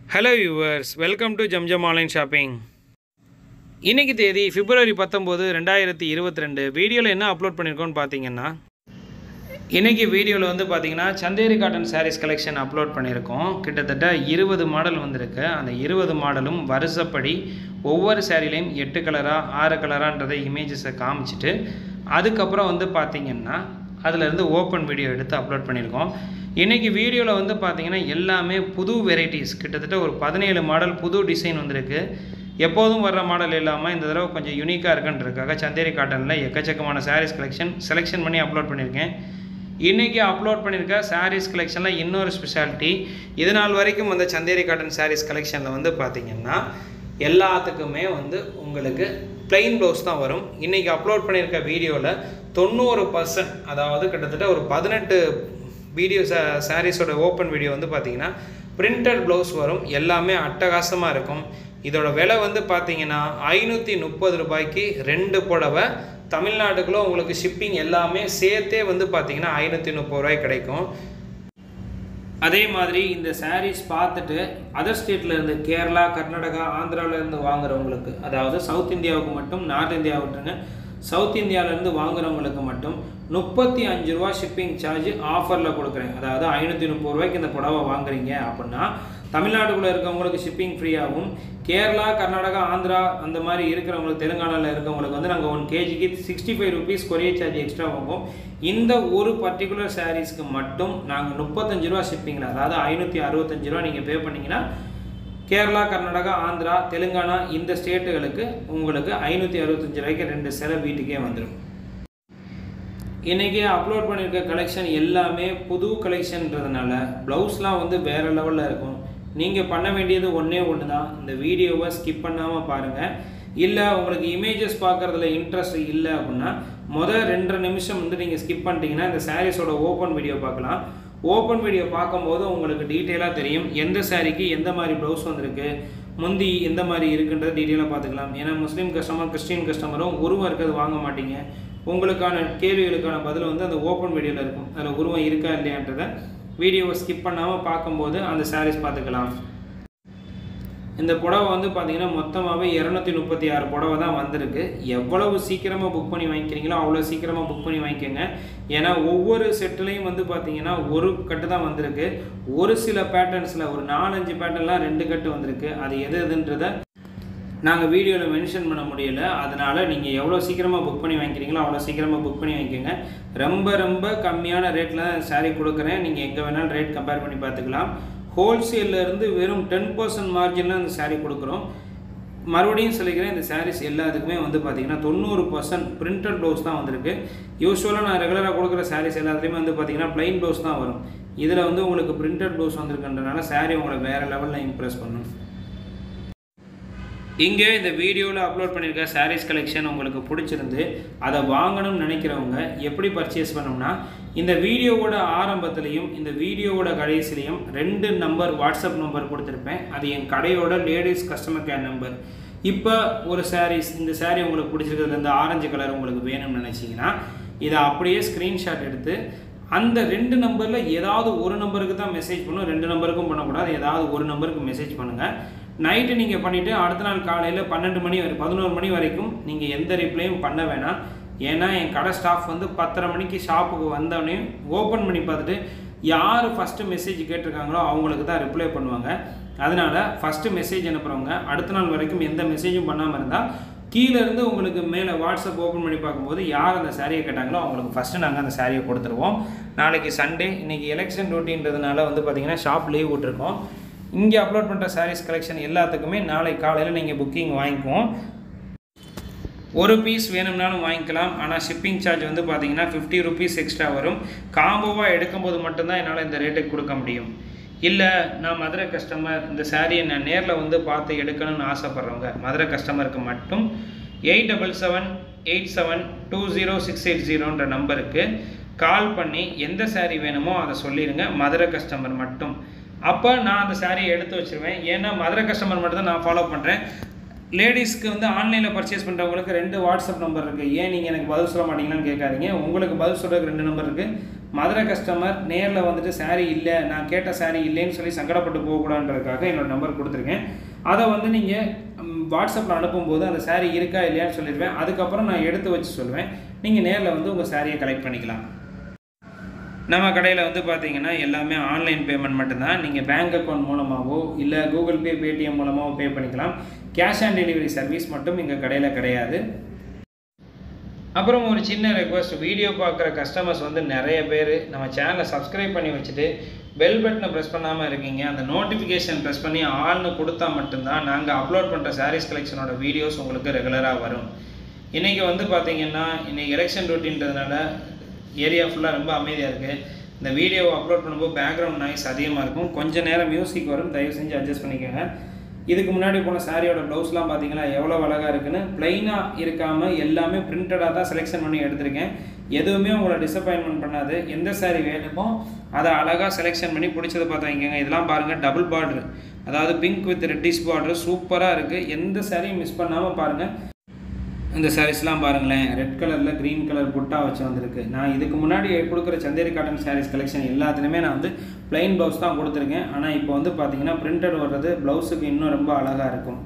hello viewers welcome to Jamjam online shopping இன்னைக்கு தேதி பிப்ரவரி பத்தொம்போது ரெண்டாயிரத்தி இருபத்தி ரெண்டு வீடியோவில் என்ன அப்லோட் பண்ணியிருக்கோன்னு பார்த்தீங்கன்னா இன்றைக்கி வீடியோவில் வந்து பார்த்தீங்கன்னா Chanderi cotton sarees collection upload பண்ணியிருக்கோம் கிட்டத்தட்ட இருபது மாடல் வந்திருக்கு அந்த இருபது மாடலும் வருஷப்படி ஒவ்வொரு சாரிலையும் எட்டு கலராக ஆறு கலரான்றதை இமேஜஸை காமிச்சிட்டு அதுக்கப்புறம் வந்து பார்த்தீங்கன்னா அதிலேருந்து ஓப்பன் வீடியோ எடுத்து அப்லோட் பண்ணியிருக்கோம் இன்றைக்கி வீடியோவில் வந்து பார்த்தீங்கன்னா எல்லாமே புது வெரைட்டிஸ் கிட்டத்தட்ட ஒரு பதினேழு மாடல் புது டிசைன் வந்திருக்கு எப்போதும் வர்ற மாடல் இல்லாமல் இந்த தடவை கொஞ்சம் யூனிக்காக இருக்குன்றதுக்காக சந்தேரி காட்டனில் எக்கச்சக்கமான சாரீஸ் கலெக்ஷன் செலெக்ஷன் பண்ணி அப்லோட் பண்ணியிருக்கேன் இன்றைக்கி அப்லோட் பண்ணியிருக்க சாரீஸ் கலெக்ஷனில் இன்னொரு ஸ்பெஷாலிட்டி இது நாள் வரைக்கும் வந்த சந்தேரி காட்டன் சாரீஸ் கலெக்ஷனில் வந்து பார்த்திங்கன்னா எல்லாத்துக்குமே வந்து உங்களுக்கு plain ப்ளவுஸ் தான் வரும் இன்றைக்கி அப்லோட் பண்ணியிருக்க வீடியோவில் தொண்ணூறு பர்சன்ட் அதாவது கிட்டத்தட்ட ஒரு பதினெட்டு வீடியோ சா சாரீஸோட ஓப்பன் வீடியோ வந்து பார்த்திங்கன்னா பிரிண்டட் ப்ளவுஸ் வரும் எல்லாமே அட்டகாசமாக இருக்கும் இதோட விலை வந்து பார்த்தீங்கன்னா ஐநூற்றி முப்பது ரூபாய்க்கு ரெண்டு புடவை தமிழ்நாட்டுக்குள்ளே உங்களுக்கு ஷிப்பிங் எல்லாமே சேர்த்தே வந்து பார்த்தீங்கன்னா ஐநூற்றி முப்பது ரூபாய்க்கு கிடைக்கும் அதே மாதிரி இந்த சாரீஸ் பார்த்துட்டு அதர் ஸ்டேட்டில் இருந்து கேரளா கர்நாடகா ஆந்திராவில் இருந்து வாங்குறவங்களுக்கு அதாவது சவுத் இந்தியாவுக்கு மட்டும் நார்த் இந்தியா விட்டுருங்க சவுத் இந்தியாவிலேருந்து வாங்குறவங்களுக்கு மட்டும் முப்பத்தி அஞ்சு ரூபா ஷிப்பிங் சார்ஜ் ஆஃபரில் கொடுக்குறேன் அதாவது ஐநூற்றி முப்பது ரூபாய்க்கு இந்த புடவை வாங்குறீங்க அப்படின்னா தமிழ்நாட்டுக்குள்ளே இருக்கவங்களுக்கு ஷிப்பிங் ஃப்ரீயாகவும் கேரளா கர்நாடகா ஆந்திரா அந்த மாதிரி இருக்கிறவங்களுக்கு தெலுங்கானாவில் இருக்கவங்களுக்கு வந்து நாங்கள் ஒன் கேஜிக்கு sixty five rupees courier charge extra வாங்குவோம் இந்த ஒரு பர்டிகுலர் சாரீஸ்க்கு மட்டும் நாங்கள் முப்பத்தஞ்சு ரூபா ஷிப்பிங்கில் அதாவது ஐநூற்றி அறுபத்தஞ்சு ரூபா நீங்கள் பே பண்ணிங்கன்னா கேரளா கர்நாடகா ஆந்திரா தெலுங்கானா இந்த ஸ்டேட்டுகளுக்கு உங்களுக்கு ஐநூற்றி அறுபத்தஞ்சு ரூபாய்க்கு ரெண்டு சில வீட்டுக்கே வந்துடும் இன்றைக்கி அப்லோட் பண்ணியிருக்க கலெக்ஷன் எல்லாமே புது கலெக்ஷன்றதுனால ப்ளவுஸ்லாம் வந்து வேறு லெவலில் இருக்கும் நீங்கள் பண்ண வேண்டியது ஒன்றே ஒன்று தான் இந்த வீடியோவை ஸ்கிப் பண்ணாமல் பாருங்கள் இல்லை உங்களுக்கு இமேஜஸ் பார்க்குறதுல இன்ட்ரெஸ்ட் இல்லை அப்படின்னா மொதல் ரெண்டரை நிமிஷம் வந்து நீங்கள் ஸ்கிப் பண்ணிட்டீங்கன்னா இந்த சாரீஸோட ஓப்பன் வீடியோ பார்க்கலாம் ஓப்பன் வீடியோ பார்க்கும்போது உங்களுக்கு டீட்டெயிலாக தெரியும் எந்த சாரீக்கு எந்த மாதிரி ப்ளவுஸ் வந்திருக்கு முந்தி எந்த மாதிரி இருக்குன்றத டீட்டெயிலாக பார்த்துக்கலாம் ஏன்னா முஸ்லீம் கஸ்டமர் கிறிஸ்டின் கஸ்டமரும் உருவம் இருக்கிறது வாங்க மாட்டீங்க உங்களுக்கான கேள்விகளுக்கான பதில் வந்து அந்த ஓப்பன் வீடியோவில் இருக்கும் அதில் உருவம் இருக்கா இல்லையான்றதை வீடியோவை ஸ்கிப் பண்ணாமல் பார்க்கும்போது அந்த சாரீஸ் பார்த்துக்கலாம் இந்த புடவை வந்து பார்த்தீங்கன்னா மொத்தமாகவே இரநூத்தி முப்பத்தி ஆறு புடவை தான் வந்திருக்கு எவ்வளவு சீக்கிரமாக புக் பண்ணி வாங்கிக்கிறீங்களோ அவ்வளோ சீக்கிரமாக புக் பண்ணி வாங்கிக்கோங்க ஏன்னா ஒவ்வொரு செட்டுலேயும் வந்து பார்த்தீங்கன்னா ஒரு கட்டு தான் வந்திருக்கு ஒரு சில பேட்டர்ன்ஸில் ஒரு நாலஞ்சு பேட்டர்ன்லாம் ரெண்டு கட்டு வந்திருக்கு அது எது எதுன்றதை நாங்கள் வீடியோவில் மென்ஷன் பண்ண முடியல அதனால் நீங்கள் எவ்வளோ சீக்கிரமாக புக் பண்ணி வாங்கிக்கிறீங்களோ அவ்வளோ சீக்கிரமாக புக் பண்ணி வாங்கிக்கோங்க ரொம்ப ரொம்ப கம்மியான ரேட்டில் தான் சாரீ கொடுக்குறேன் நீங்கள் எங்கே வேணாலும் ரேட் கம்பேர் பண்ணி பார்த்துக்கலாம் ஹோல்சேல்லேருந்து வெறும் டென் பர்சன்ட் மார்ஜினில் அந்த சாரீ கொடுக்குறோம் மறுபடியும் சொல்லிக்கிறேன் இந்த சாரீஸ் எல்லாத்துக்குமே வந்து பார்த்தீங்கன்னா தொண்ணூறு பர்சன்ட் பிரிண்டட் ப்ளவுஸ் தான் வந்திருக்கு யூஸ்வலாக நான் ரெகுலராக கொடுக்குற சாரீஸ் எல்லாத்துலேயுமே வந்து பார்த்தீங்கன்னா ப்ளைன் ப்ளவுஸ் தான் வரும் இதில் வந்து உங்களுக்கு பிரிண்டட் ப்ளவுஸ் வந்திருக்குன்றனால சாரீ உங்களை வேறு லெவலில் இம்ப்ரெஸ் பண்ணும் இங்கே இந்த வீடியோவில் அப்லோட் பண்ணியிருக்க சாரீஸ் கலெக்ஷன் உங்களுக்கு பிடிச்சிருந்து அதை வாங்கணும்னு நினைக்கிறவங்க எப்படி பர்ச்சேஸ் பண்ணணும்னா இந்த வீடியோவோட ஆரம்பத்துலேயும் இந்த வீடியோவோட கடைசிலையும் ரெண்டு நம்பர் வாட்ஸ்அப் நம்பர் கொடுத்துருப்பேன் அது என் கடையோட லேடிஸ் கஸ்டமர் கேர் நம்பர் இப்போ ஒரு சாரீஸ் இந்த சாரீ உங்களுக்கு பிடிச்சிருக்கிறதுல இந்த ஆரஞ்சு கலர் உங்களுக்கு வேணும்னு நினச்சிங்கன்னா இதை அப்படியே ஸ்க்ரீன்ஷாட் எடுத்து அந்த ரெண்டு நம்பரில் ஏதாவது ஒரு நம்பருக்கு தான் மெசேஜ் பண்ணும் ரெண்டு நம்பருக்கும் பண்ணக்கூடாது ஏதாவது ஒரு நம்பருக்கு மெசேஜ் பண்ணுங்கள் நைட்டு நீங்கள் பண்ணிவிட்டு அடுத்த நாள் காலையில் பன்னெண்டு மணி வரை பதினோரு மணி வரைக்கும் நீங்கள் எந்த ரிப்ளையும் பண்ண வேணாம் ஏன்னா என் கடை ஸ்டாஃப் வந்து பத்தரை மணிக்கு ஷாப்புக்கு வந்தோடனே ஓப்பன் பண்ணி பார்த்துட்டு யார் ஃபஸ்ட்டு மெசேஜ் கேட்டிருக்காங்களோ அவங்களுக்கு தான் ரிப்ளை பண்ணுவாங்க அதனால் ஃபஸ்ட்டு மெசேஜ் அனுப்புகிறவங்க அடுத்த நாள் வரைக்கும் எந்த மெசேஜும் பண்ணாமல் இருந்தால் கீழே இருந்து உங்களுக்கு மேலே வாட்ஸ்அப் ஓப்பன் பண்ணி பார்க்கும்போது யார் அந்த சாரியை கேட்டாங்களோ அவங்களுக்கு ஃபஸ்ட்டு நாங்கள் அந்த சாரியை கொடுத்துருவோம் நாளைக்கு சண்டே இன்றைக்கி எலெக்ஷன் டியூட்டின்றதுனால வந்து பார்த்திங்கன்னா ஷாப் லீவ் விட்ருக்கோம் இங்கே அப்லோட் பண்ணுற சாரீஸ் கலெக்ஷன் எல்லாத்துக்குமே நாளை காலையில் நீங்கள் புக்கிங் வாங்கிக்குவோம் ஒரு பீஸ் வேணும்னாலும் வாங்கிக்கலாம் ஆனால் ஷிப்பிங் சார்ஜ் வந்து பார்த்தீங்கன்னா ஃபிஃப்டி ருபீஸ் எக்ஸ்ட்ரா வரும் காம்போவாக எடுக்கும்போது மட்டும்தான் என்னால் இந்த ரேட்டுக்கு கொடுக்க முடியும் இல்லை நான் மதுரை கஸ்டமர் இந்த சாரியை நான் நேரில் வந்து பார்த்து எடுக்கணும்னு ஆசைப்பட்றவங்க மதுரை கஸ்டமருக்கு மட்டும் eight double seven eight seven two zero six eight ஜீரோன்ற நம்பருக்கு கால் பண்ணி எந்த சாரீ வேணுமோ அதை சொல்லிடுங்க மதுரை கஸ்டமர் மட்டும் அப்போ நான் அந்த சாரியை எடுத்து வச்சுருவேன் ஏன்னா மதுரை கஸ்டமர் மட்டும் தான் நான் ஃபாலோ பண்ணுறேன் லேடிஸ்க்கு வந்து ஆன்லைனில் பர்ச்சேஸ் பண்ணுறவங்களுக்கு ரெண்டு வாட்ஸ்அப் நம்பர் இருக்குது ஏன் நீங்கள் எனக்கு பதில் சொல்ல மாட்டீங்களான்னு கேட்காதீங்க உங்களுக்கு பதில் சொல்கிறதுக்கு ரெண்டு நம்பர் இருக்குது மதுரை கஸ்டமர் நேரில் வந்துட்டு saree இல்லை நான் கேட்ட saree இல்லைன்னு சொல்லி சங்கடப்பட்டு போகக்கூடாதுன்றதுக்காக என்னோட நம்பர் கொடுத்துருக்கேன் அதை வந்து நீங்கள் வாட்ஸ்அப்பில் அனுப்பும்போது அந்த saree இருக்கா இல்லையான்னு சொல்லிடுவேன் அதுக்கப்புறம் நான் எடுத்து வச்சு சொல்லுவேன் நீங்கள் நேரில் வந்து உங்கள் சாரியை கலெக்ட் பண்ணிக்கலாம் நம்ம கடையில் வந்து பார்த்தீங்கன்னா எல்லாமே ஆன்லைன் பேமெண்ட் மட்டும்தான் நீங்கள் பேங்க் அக்கௌண்ட் மூலமாகவோ இல்லை கூகுள் பே பேடிஎம் மூலமாகவோ பே பண்ணிக்கலாம் கேஷ் ஆன் டெலிவரி சர்வீஸ் மட்டும் எங்கள் கடையில் கிடையாது அப்புறம் ஒரு சின்ன ரெக்வஸ்ட் வீடியோ பார்க்குற கஸ்டமர்ஸ் வந்து நிறைய பேர் நம்ம சேனலை சப்ஸ்கிரைப் பண்ணி வச்சுட்டு பெல் பட்டனை ப்ரெஸ் பண்ணாமல் இருக்கீங்க அந்த நோட்டிஃபிகேஷன் ப்ரெஸ் பண்ணி ஆள்னு கொடுத்தா மட்டும்தான் நாங்கள் அப்லோட் பண்ணுற சாரீஸ் கலெக்ஷனோட வீடியோஸ் உங்களுக்கு ரெகுலராக வரும் இன்றைக்கி வந்து பார்த்தீங்கன்னா இன்றைக்கி எலெக்ஷன் டியூட்டின்றதுனால ஏரியா ஃபுல்லாக ரொம்ப அமைதியாக இருக்குது இந்த வீடியோவை அப்லோட் பண்ணும்போது பேக்ரவுண்ட் நாய்ஸ் அதிகமாக இருக்கும் கொஞ்ச நேரம் மியூசிக் வரும் தயவு செஞ்சு அட்ஜஸ்ட் பண்ணிக்கோங்க இதுக்கு முன்னாடி போன சாரியோட ப்ளவுஸ்லாம் பார்த்தீங்கன்னா எவ்வளோ அழகாக இருக்குன்னு ப்ளைனாக இருக்காமல் எல்லாமே பிரிண்டடாக தான் செலெக்ஷன் பண்ணி எடுத்திருக்கேன் எதுவுமே உங்களை டிசப்பாயின்மெண்ட் பண்ணாது எந்த சாரி வேணுமோ அதை அழகாக செலெக்ஷன் பண்ணி பிடிச்சதை பார்த்து வாங்கிக்கோங்க இதெல்லாம் பாருங்கள் டபுள் பார்டர் அதாவது பிங்க் வித் ரெட்டிஷ் பார்டர் சூப்பராக இருக்குது எந்த சாரியும் மிஸ் பண்ணாமல் பாருங்கள் இந்த சாரீஸ்லாம் பாருங்களேன் ரெட் கலரில் க்ரீன் கலர் புட்டா வச்சு வந்திருக்கு நான் இதுக்கு முன்னாடி கொடுக்குற சந்தேரி காட்டன் சாரீஸ் கலெக்ஷன் எல்லாத்துலேயுமே நான் வந்து plain ப்ளவுஸ் தான் கொடுத்துருக்கேன் ஆனால் இப்போ வந்து பார்த்தீங்கன்னா பிரிண்டட் வர்றது ப்ளவுஸுக்கு இன்னும் ரொம்ப அழகாக இருக்கும்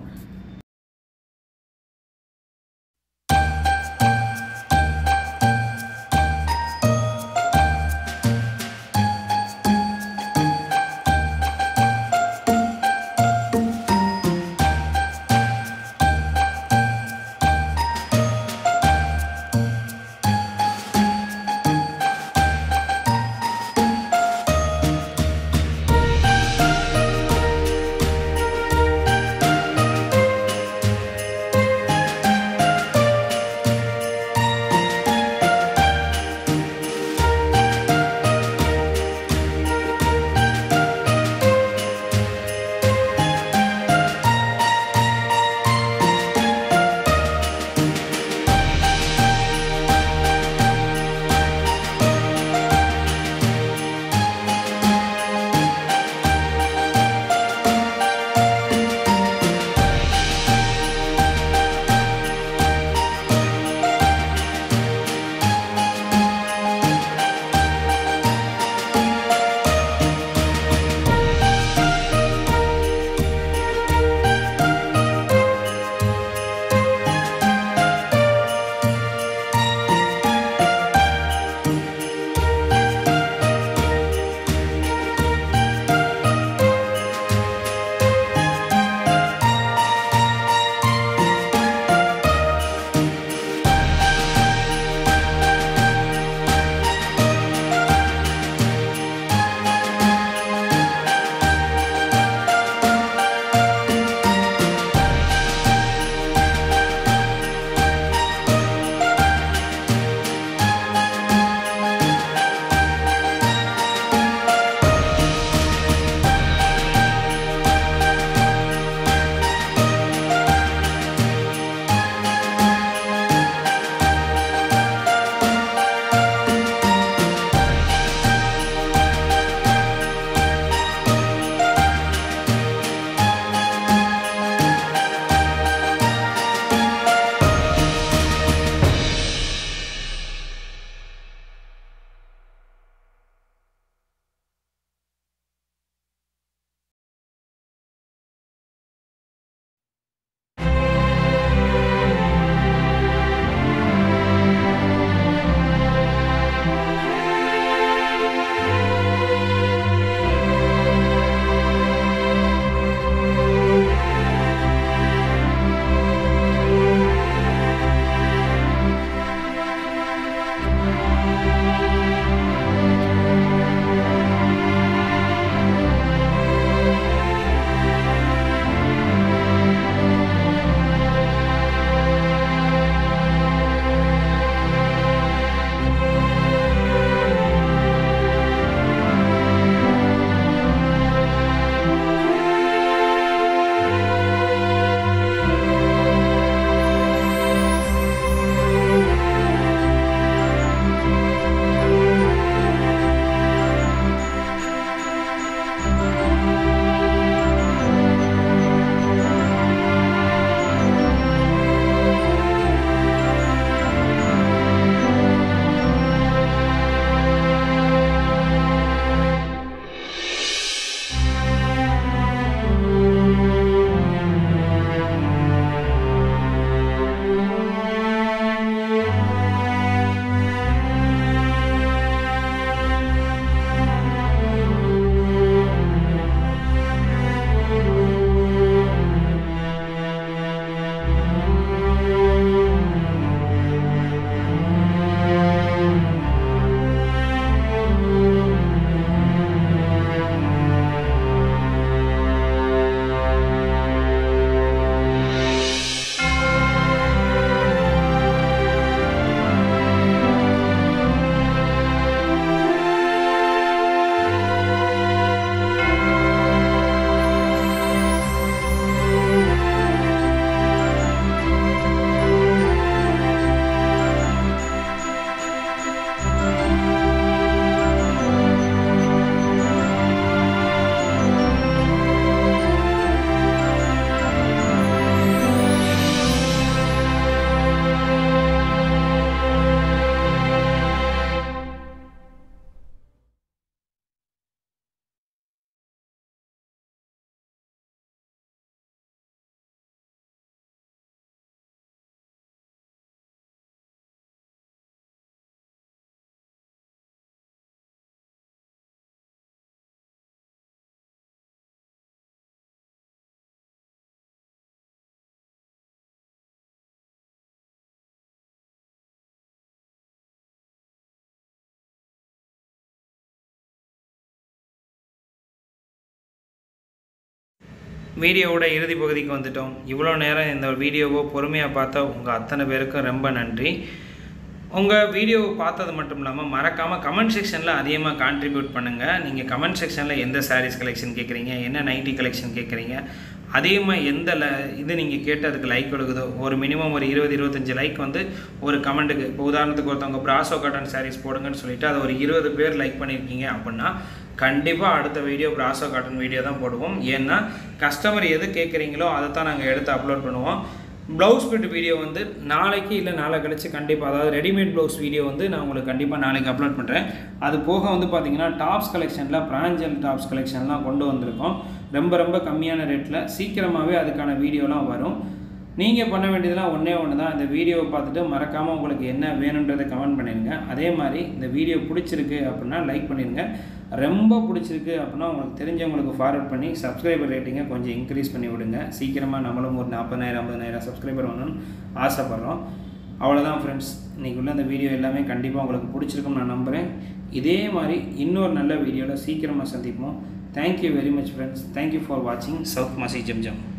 வீடியோவோட இறுதி பகுதிக்கு வந்துட்டோம் இவ்வளோ நேரம் இந்த வீடியோவை பொறுமையாக பார்த்த உங்கள் அத்தனை பேருக்கும் ரொம்ப நன்றி உங்கள் வீடியோவை பார்த்தது மட்டும் இல்லாமல் மறக்காமல் கமெண்ட் செக்ஷனில் அதிகமாக கான்ட்ரிபியூட் பண்ணுங்கள் நீங்கள் கமெண்ட் செக்ஷனில் எந்த சாரீஸ் கலெக்ஷன் கேட்குறீங்க என்ன நைட்டி கலெக்ஷன் கேட்குறீங்க அதிகமாக எந்த ல இது நீங்கள் கேட்டு அதுக்கு லைக் கொடுக்குதோ ஒரு மினிமம் ஒரு இருபது இருபத்தஞ்சி லைக் வந்து ஒரு கமெண்ட்டுக்கு இப்போ உதாரணத்துக்கு ஒருத்தவங்க பிராசோ காட்டன் சாரீஸ் போடுங்கன்னு சொல்லிட்டு அதை ஒரு இருபது பேர் லைக் பண்ணியிருக்கீங்க அப்படின்னா கண்டிப்பாக அடுத்த வீடியோ பிராசோ காட்டன் வீடியோ தான் போடுவோம் ஏன்னா கஸ்டமர் எது கேட்குறீங்களோ அதை தான் நாங்கள் எடுத்து அப்லோட் பண்ணுவோம் ப்ளவுஸ் பிரிண்ட் வீடியோ வந்து நாளைக்கு இல்லை நாளை கழிச்சு கண்டிப்பாக அதாவது ரெடிமேட் ப்ளவுஸ் வீடியோ வந்து நான் உங்களுக்கு கண்டிப்பாக நாளைக்கு அப்லோட் பண்ணுறேன் அது போக வந்து பார்த்தீங்கன்னா டாப்ஸ் கலெக்ஷனில் பிராஞ்சல் டாப்ஸ் கலெக்ஷன்லாம் கொண்டு வந்திருக்கோம் ரொம்ப ரொம்ப கம்மியான ரேட்டில் சீக்கிரமாகவே அதுக்கான வீடியோலாம் வரும் நீங்கள் பண்ண வேண்டியதெல்லாம் ஒன்றே ஒன்று தான் இந்த வீடியோவை பார்த்துட்டு மறக்காமல் உங்களுக்கு என்ன வேணுன்றதை கமெண்ட் பண்ணிடுங்க அதே மாதிரி இந்த வீடியோ பிடிச்சிருக்கு அப்படின்னா லைக் பண்ணிடுங்க ரொம்ப பிடிச்சிருக்கு அப்படின்னா உங்களுக்கு தெரிஞ்சவங்களுக்கு ஃபார்வர்ட் பண்ணி சப்ஸ்கிரைபர் ரேட்டிங்கை கொஞ்சம் இன்க்ரீஸ் பண்ணி விடுங்க சீக்கிரமாக நம்மளும் ஒரு நாற்பதாயிரம் ஐம்பதாயிரம் சப்ஸ்கிரைபர் வரணும்னு ஆசைப்பட்றோம் அவ்வளோதான் ஃப்ரெண்ட்ஸ் இன்றைக்கி உள்ள இந்த வீடியோ எல்லாமே கண்டிப்பாக உங்களுக்கு பிடிச்சிருக்கும்னு நான் நம்புகிறேன் இதே மாதிரி இன்னொரு நல்ல வீடியோவில் சீக்கிரமாக சந்திப்போம் thank you very much friends thank you for வாட்சிங் சவுத் மசி ஜம் ஜம்